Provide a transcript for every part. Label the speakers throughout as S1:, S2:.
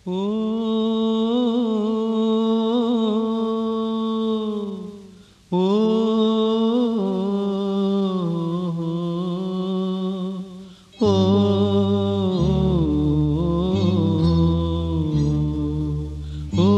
S1: ஓ ஓ ஓ ஓ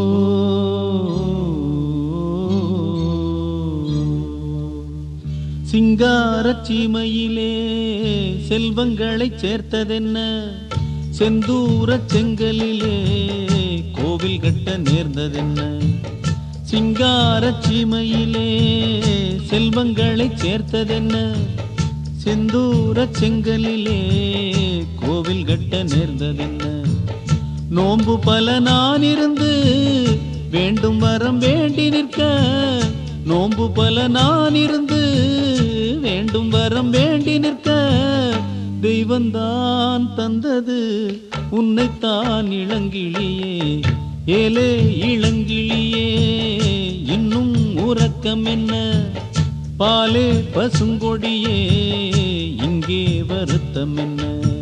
S1: சிங்காரச் சீமையிலே செல்வங்களைச் சேர்த்ததென்ன செந்தூரச் செங்கலிலே கோவில் கட்ட நேர்ந்ததென்ன சிங்காரச் சீமையிலே செல்வங்களைச் சேர்த்ததென்ன செந்தூரச் செங்கலிலே கோவில் கட்ட நேர்ந்ததென்ன நோன்பு பல நான் இருந்து வேண்டும் வரம் வேண்டி நிற்க நோன்பு பல நான் இருந்து வேண்டும் வரம் வேண்டி நிற்க தெய்வந்தான் தந்தது உன்னைத்தான் இளங்கிளியே ஏலே இளங்கிளியே இன்னும் உறக்கம் என்ன பாலே பசுங்கொடியே இங்கே வருத்தம் என்ன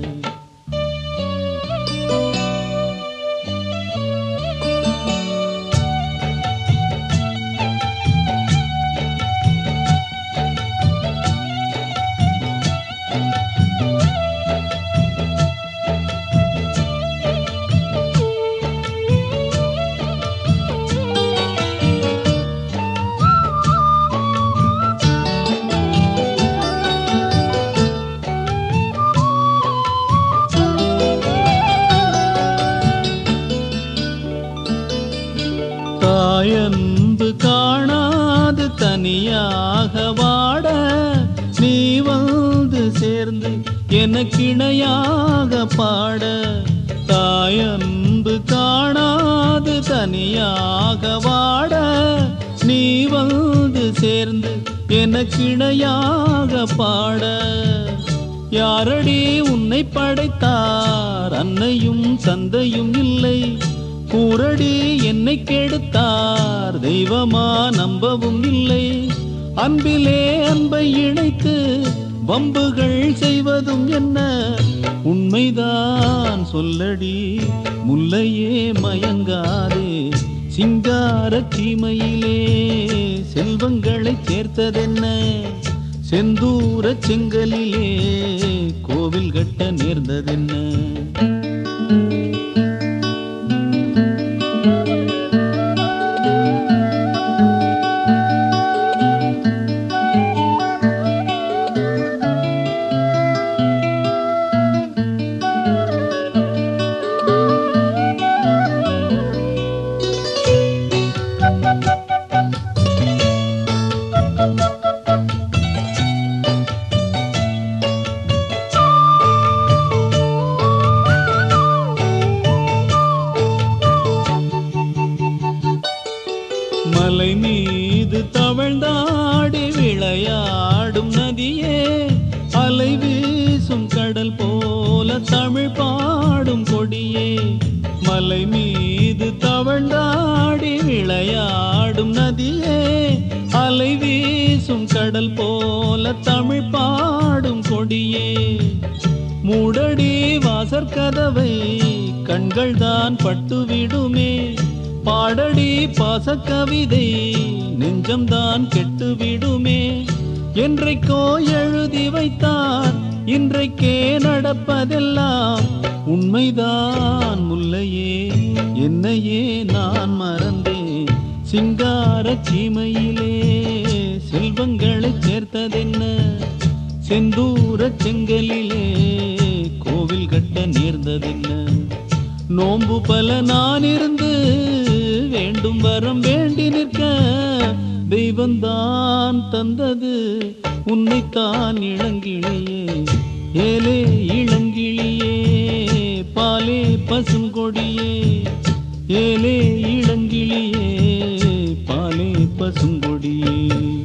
S1: தாயன்பு காணாது தனியாக வாட நீ வந்து சேர்ந்து எனக்கிணையாக பாட தாயன்பு காணாது தனியாக வாட நீ வந்து சேர்ந்து எனக்கிணையாக பாட யாரடி உன்னை படைத்தார் அன்னையும் தந்தையும் இல்லை கூரடி என்னை கெடுத்தார் தெய்வமா நம்பவும் இல்லை அன்பிலே அன்பை இணைத்து வம்புகள் செய்வதும் என்ன உண்மைதான் சொல்லடி முல்லையே மயங்காதே சிங்கார சீமையிலே செல்வங்களைச் சேர்த்ததென்ன செந்தூர செங்கலிலே கோவில் கட்ட நேர்ந்ததென்ன மலை மீது தவழ்ந்தாடி விளையாடும் நதியே அலை வீசும் கடல் போல தமிழ் பாடும் கொடியே மலை மீது தவழ்ந்தாடி விளையாடும் நதியே அலை வீசும் கடல் போல தமிழ் பாடும் கொடியே மூடடி வாசற்கதவை கண்கள் தான் பட்டுவிடுமே பாடடி பாசக்கவிதை நெஞ்சம்தான் கெட்டுவிடுமே என்றைக்கோ எழுதி வைத்தார் இன்றைக்கே நடப்பதெல்லாம் உண்மைதான் முல்லையே என்னையே நான் மறந்தேன் சிங்கார சீமையிலே செல்வங்களைச் சேர்த்ததென்ன செந்தூர செங்கலிலே கோவில் கட்ட நேர்ந்ததென்ன நோன்பு பல நான் இருந்து வேண்டும் வரம் வேண்டி நிற்க தெய்வந்தான் தந்தது உன்னைத்தான் இளங்கிளியே ஏலே இளங்கிளியே பாலே பசுங்கொடியே ஏலே இளங்கிளியே பாலே பசுங்கொடியே